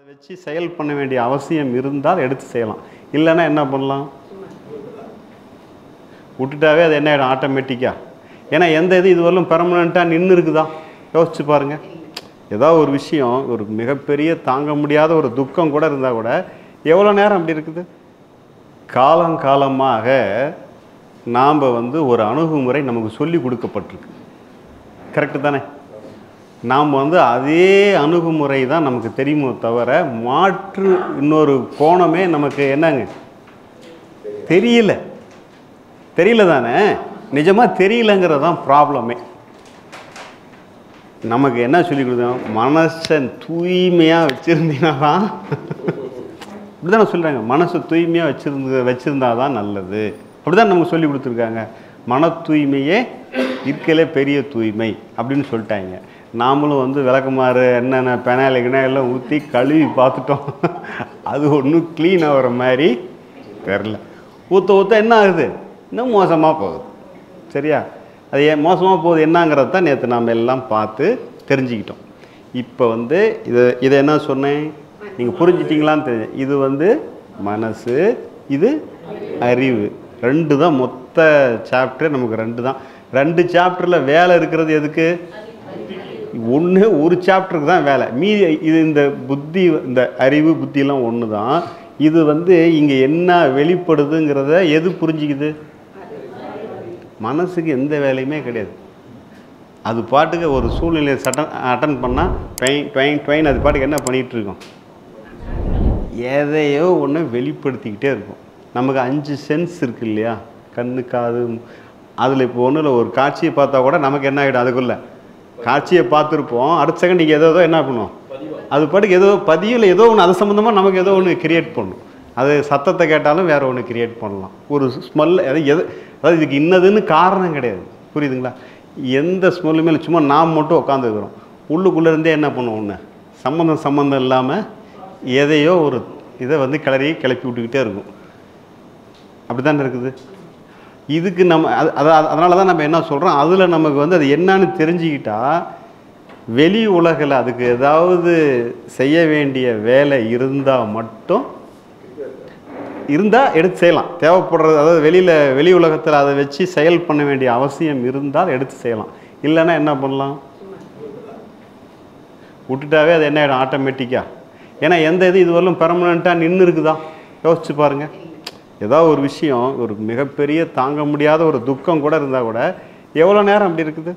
வச்சு செயல் பண்ண வேண்டிய அவசியம் இருந்தால் எடுத்து செய்யலாம் இல்லைன்னா என்ன பண்ணலாம் விட்டுட்டாவே அது என்ன ஆகிடும் ஆட்டோமேட்டிக்காக ஏன்னா எந்த இது இதுவரையிலும் பெர்மனண்ட்டாக நின்று இருக்குதா யோசிச்சு பாருங்க ஏதாவது ஒரு விஷயம் ஒரு மிகப்பெரிய தாங்க முடியாத ஒரு துக்கம் கூட இருந்தால் கூட எவ்வளோ நேரம் அப்படி இருக்குது காலங்காலமாக நாம் வந்து ஒரு அணுகுமுறை நமக்கு சொல்லி கொடுக்கப்பட்டிருக்கு கரெக்டு தானே நாம் வந்து அதே அணுகுமுறை தான் நமக்கு தெரியுமோ தவிர மாற்று இன்னொரு கோணமே நமக்கு என்னங்க தெரியல தெரியல தானே நிஜமாக தெரியலங்கிறது தான் ப்ராப்ளமே நமக்கு என்ன சொல்லி கொடுத்தோம் மனசன் தூய்மையாக வச்சுருந்தீங்கன்னா தான் இப்படி தான் சொல்கிறாங்க மனசை தூய்மையாக வச்சுருந்து வச்சுருந்தா தான் நல்லது அப்படி தான் நமக்கு சொல்லி கொடுத்துருக்காங்க மன தூய்மையே இருக்கலே பெரிய தூய்மை அப்படின்னு சொல்லிட்டாங்க நாமளும் வந்து விளக்கமாறு என்னென்ன பெனாயில் கிணாயெல்லாம் ஊற்றி கழுவி பார்த்துட்டோம் அது ஒன்றும் க்ளீன் ஆகிற மாதிரி தெரில ஊற்ற ஊற்ற என்ன ஆகுது இன்னும் மோசமாக போகுது சரியா அது ஏன் மோசமாக போகுது என்னங்கிறது தான் நேற்று நாம் எல்லாம் பார்த்து தெரிஞ்சுக்கிட்டோம் இப்போ வந்து இதை இதை என்ன சொன்னேன் நீங்கள் புரிஞ்சிட்டிங்களான்னு தெரியும் இது வந்து மனசு இது அறிவு ரெண்டு தான் மொத்த சாப்டர் நமக்கு ரெண்டு தான் ரெண்டு சாப்டரில் வேலை இருக்கிறது எதுக்கு ஒன்று ஒரு சாப்டருக்கு தான் வேலை மீதி இது இந்த புத்தி இந்த அறிவு புத்தியெல்லாம் ஒன்று தான் இது வந்து இங்கே என்ன வெளிப்படுதுங்கிறத எது புரிஞ்சிக்குது மனசுக்கு எந்த வேலையுமே கிடையாது அது பாட்டுக்கு ஒரு சூழ்நிலையை சட்டன் அட்டன் பண்ணால் ட்வைன் ட்வைன் ட்வைன் அது பாட்டுக்கு என்ன பண்ணிகிட்டு இருக்கோம் எதையோ ஒன்று வெளிப்படுத்திக்கிட்டே இருக்கும் நமக்கு அஞ்சு சென்ஸ் இருக்கு இல்லையா கண்ணு காது அதில் இப்போ ஒன்றும் ஒரு காட்சியை பார்த்தா கூட நமக்கு என்ன ஆகிடும் அதுக்குள்ளே காட்சியை பார்த்துருப்போம் அடுத்த செகண்ட் நீங்கள் ஏதோ ஏதோ என்ன பண்ணுவோம் அது பாட்டுக்கு ஏதோ பதிவில் ஏதோ ஒன்று அது சம்மந்தமாக நமக்கு ஏதோ ஒன்று கிரியேட் பண்ணும் அது சத்தத்தை கேட்டாலும் வேறு ஒன்று கிரியேட் பண்ணலாம் ஒரு ஸ்மெல் அது எது அதாவது இதுக்கு இன்னதுன்னு காரணம் கிடையாது புரியுதுங்களா எந்த ஸ்மெல்லுமே இல்லை சும்மா நாம் மட்டும் உட்காந்துருக்குறோம் உள்ளுக்குள்ளே இருந்தே என்ன பண்ணுவோம் ஒன்று சம்மந்தம் சம்மந்தம் இல்லாமல் எதையோ ஒரு இதை வந்து கிளறி கிளப்பி விட்டுக்கிட்டே இருக்கும் அப்படி தானே இருக்குது இதுக்கு நம்ம அது அது அதனால தான் நம்ம என்ன சொல்கிறோம் அதில் நமக்கு வந்து அது என்னன்னு தெரிஞ்சுக்கிட்டா வெளி உலகில் அதுக்கு ஏதாவது செய்ய வேண்டிய வேலை இருந்தால் மட்டும் இருந்தால் எடுத்து செய்யலாம் தேவைப்படுறது அதாவது வெளியில் வெளி உலகத்தில் அதை வச்சு செயல் பண்ண வேண்டிய அவசியம் இருந்தால் எடுத்து செய்யலாம் இல்லைன்னா என்ன பண்ணலாம் விட்டுட்டாவே அது என்ன ஆகிடும் ஆட்டோமேட்டிக்காக ஏன்னா எந்த இது இதுவரையிலும் பெர்மனண்ட்டாக நின்று இருக்குதா யோசிச்சு பாருங்கள் ஏதாவது ஒரு விஷயம் ஒரு மிகப்பெரிய தாங்க முடியாத ஒரு துக்கம் கூட இருந்தால் கூட எவ்வளோ நேரம் அப்படி இருக்குது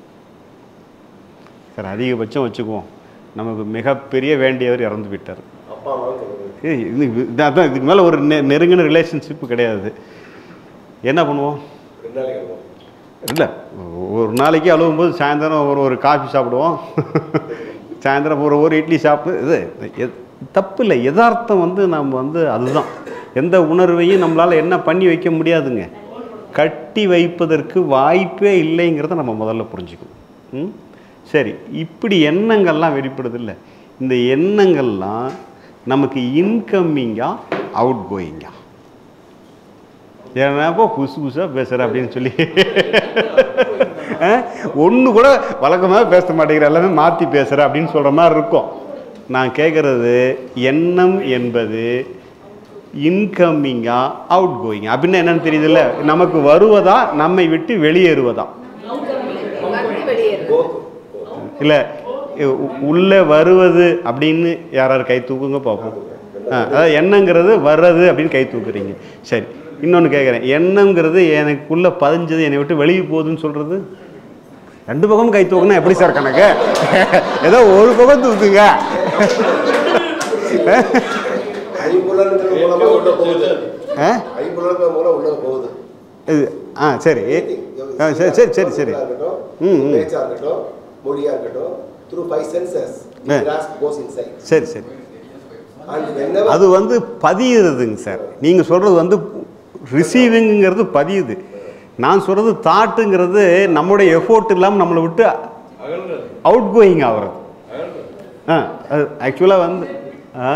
சார் அதிகபட்சம் வச்சுக்குவோம் நமக்கு மிகப்பெரிய வேண்டியவர் இறந்து விட்டார் அப்பா அம்மாவும் சொல்லுது ஏய், இது இது- அதான் இதுக்கு மேலே ஒரு நெ நெருங்கின ரிலேஷன்ஷிப் கிடையாது என்ன பண்ணுவோம் ரெண்டு நாளைக்கு இருக்கும் இல்லை ஒரு நாளைக்கு அழுவும்போது சாயந்தரம் ஒரு ஒரு காஃபி சாப்பிடுவோம் சாயந்தரம் ஒரு ஒரு இட்லி சாப்பிட்டு இது எத்- தப்பு இல்லை யதார்த்தம் வந்து நம்ம வந்து அதுதான் எந்த உணர்வையும் நம்மளால் என்ன பண்ணி வைக்க முடியாதுங்க கட்டி வைப்பதற்கு வாய்ப்பே இல்லைங்கிறத நம்ம முதல்ல புரிஞ்சுக்கணும் ம் சரி இப்படி எண்ணங்கள்லாம் வெளிப்படுது இல்லை இந்த எண்ணங்கள்லாம் நமக்கு இன்கம்மிங்கா அவுட் கோயிங்கா ஏன்னாப்போ புதுசு புதுசாக பேசுகிற அப்படின்னு சொல்லி ஒன்று கூட வழக்கமாக பேச மாட்டேங்கிற எல்லாமே மாற்றி பேசுகிற அப்படின்னு சொல்கிற மாதிரி இருக்கும் நான் கேட்குறது எண்ணம் என்பது இன்கம்மிங்கா அவுட் கோயிங் அப்படின்னு என்னன்னு தெரியுதுல்ல நமக்கு வருவதா நம்மை விட்டு வெளியேறுவதா வந்து வெளியேறு போத் இல்லை உள்ளே வருவது அப்படின்னு யாராவது கை தூக்குங்க பார்ப்போம் ஆ அதாவது எண்ணங்கிறது வர்றது அப்படின்னு கை தூக்குறீங்க சரி இன்னொன்று கேட்குறேன் எண்ணங்கிறது எனக்குள்ளே பதிஞ்சது என்னை விட்டு வெளியே போகுதுன்னு சொல்கிறது ரெண்டு பக்கமும் கை தூக்குனா எப்படி சார் கணக்கு ஏதோ ஒரு பக்கம் தூக்குங்க ஐம்புலன்கள் மூலமா உள்ள போகுது ஆ ஐம்புலன்கள் மூலம் உள்ள போகுது இது ஆ சரி ஆ சரி சரி சரி சரி இருக்கட்டும் ம், ம். பேச்சா இருக்கட்டும் மொழியா இருக்கட்டும் through five senses Yeah. Cross goes inside சரி சரி அண்ட் whenever அது வந்து பதியுறதுங்க சார் நீங்கள் சொல்கிறது வந்து ரிசீவிங்கிறது பதியுது நான் சொல்கிறது தாட்டுங்கிறது நம்முடைய எஃபோர்ட் இல்லாமல் நம்மளை விட்டு அவுட் கோயிங் ஆகிறது ஆ அது ஆக்சுவலாக வந்து ஆ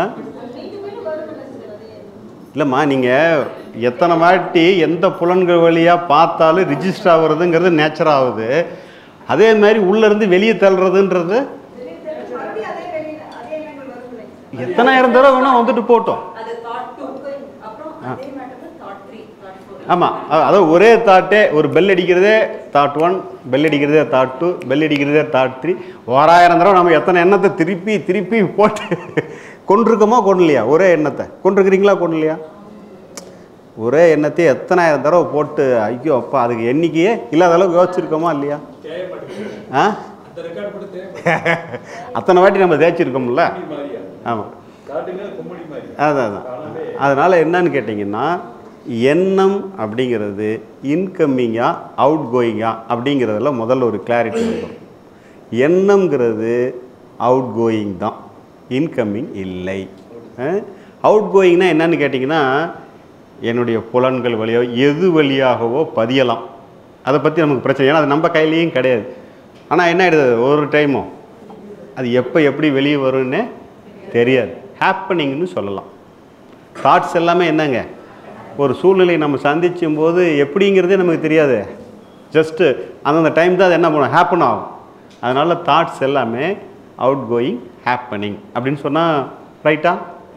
இல்லைம்மா நீங்கள் எத்தனை வாட்டி எந்த புலன்கள் வழியாக பார்த்தாலும் ரிஜிஸ்டர் ஆகுறதுங்கிறது நேச்சர் ஆகுது அதே மாதிரி உள்ளேருந்து வெளியே தள்ளுறதுன்றது எத்தனாயிரம் தடவை வேணால் வந்துட்டு போட்டோம் அது thought two. அப்புறம் அதே matter thought three, thought four. ஆமாம் அதாவது ஒரே தாட்டே ஒரு பெல் அடிக்கிறதே தாட் ஒன் பெல் அடிக்கிறதே தாட் டூ பெல் அடிக்கிறதே தாட் த்ரீ ஓராயிரம் தடவை நம்ம எத்தனை எண்ணத்தை திருப்பி திருப்பி போட்டு கொண்டிருக்கோமா கொண்டலையா ஒரே எண்ணத்தை கொண்டிருக்கிறீங்களா கொண்டலையா ஒரே எண்ணத்தை எத்தனாயிரம் தடவை போட்டு ஐயோ அப்பா அதுக்கு எண்ணிக்கையே இல்லாத அளவுக்கு யோசிச்சிருக்கோமா இல்லையா ஆ அந்த ரெக்கார்ட் கூட தேவை அத்தனை வாட்டி நம்ம தேய்ச்சிருக்கோம்ல மாதிரியா ஆமாம் காட்டுங்க கும்படி மாதிரி அதான் அதான் அதனால் என்னன்னு கேட்டிங்கன்னா எண்ணம் அப்படிங்கிறது இன்கம்மிங்கா அவுட் கோயிங்கா அப்படிங்கிறதுல முதல்ல ஒரு கிளாரிட்டி வந்துடும் எண்ணம்ங்கிறது அவுட் கோயிங் தான் இன்கம்மிங் இல்லை அவுட் கோயிங்னா என்னன்னு கேட்டிங்கன்னா என்னுடைய புலன்கள் வழியாகவோ எது வழியாகவோ பதியலாம் அதை பற்றி நமக்கு பிரச்சனை ஏன்னா அது நம்ம கையிலையும் கிடையாது ஆனால் என்ன ஆயிடுது ஒரு டைமும் அது எப்போ எப்படி வெளியே வரும்னு தெரியாது ஹேப்பனிங்னு சொல்லலாம் தாட்ஸ் எல்லாமே என்னங்க ஒரு சூழ்நிலை நம்ம சந்திச்சும் போது எப்படிங்கிறதே நமக்கு தெரியாது ஜஸ்ட்டு அந்தந்த டைம் தான் அது என்ன பண்ணும் ஹேப்பன் ஆகும் அதனால் தாட்ஸ் எல்லாமே அவுட் கோயிங் ஹேப்பனிங் அப்படின்னு சொன்னால் ரைட்டா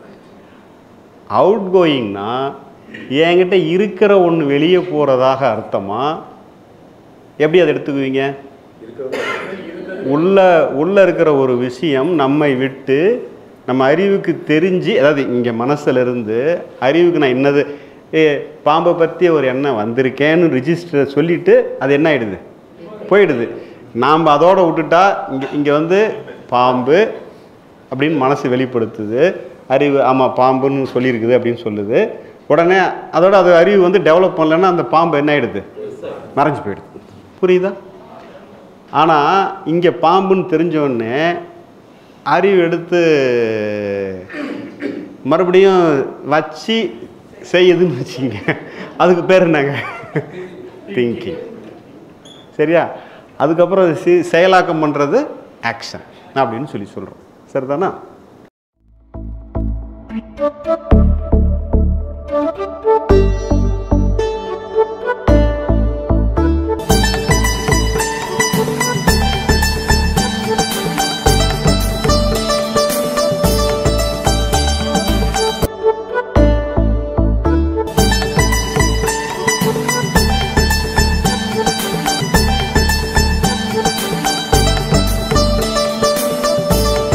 அவுட் கோயிங்னா என்கிட்ட இருக்கிற ஒன்று வெளியே போகிறதாக அர்த்தமா எப்படி அதை எடுத்துக்குவீங்க உள்ள உள்ள இருக்கிற ஒரு விஷயம் நம்மை விட்டு நம்ம அறிவுக்கு தெரிஞ்சு அதாவது இங்கே மனசுல இருந்து அறிவுக்கு நான் என்னது ஏ பாம்பை பற்றி ஒரு எண்ணம் வந்திருக்கேன்னு ரிஜிஸ்டர் சொல்லிட்டு அது என்ன ஆயிடுது போயிடுது நாம் அதோட விட்டுட்டா இங்கே இங்கே வந்து பாம்பு அப்படின்னு மனசு வெளிப்படுத்துது அறிவு ஆமாம் பாம்புன்னு சொல்லியிருக்குது அப்படின்னு சொல்லுது உடனே அதோட அது அறிவு வந்து டெவலப் பண்ணலன்னா அந்த பாம்பு என்ன ஆயிடுது மறைஞ்சு போயிடுது புரியுதா ஆனால் இங்கே பாம்புன்னு தெரிஞ்சோடனே அறிவு எடுத்து மறுபடியும் வச்சு செய்யுதுன்னு வச்சுங்க அதுக்கு பேர் என்னங்க திங்கிங் சரியா அதுக்கப்புறம் அது சி- செயலாக்கம் பண்ணுறது ஆக்ஷன் அப்படின்னு சொல்லி சொல்கிறோம் சரிதானா Thank you.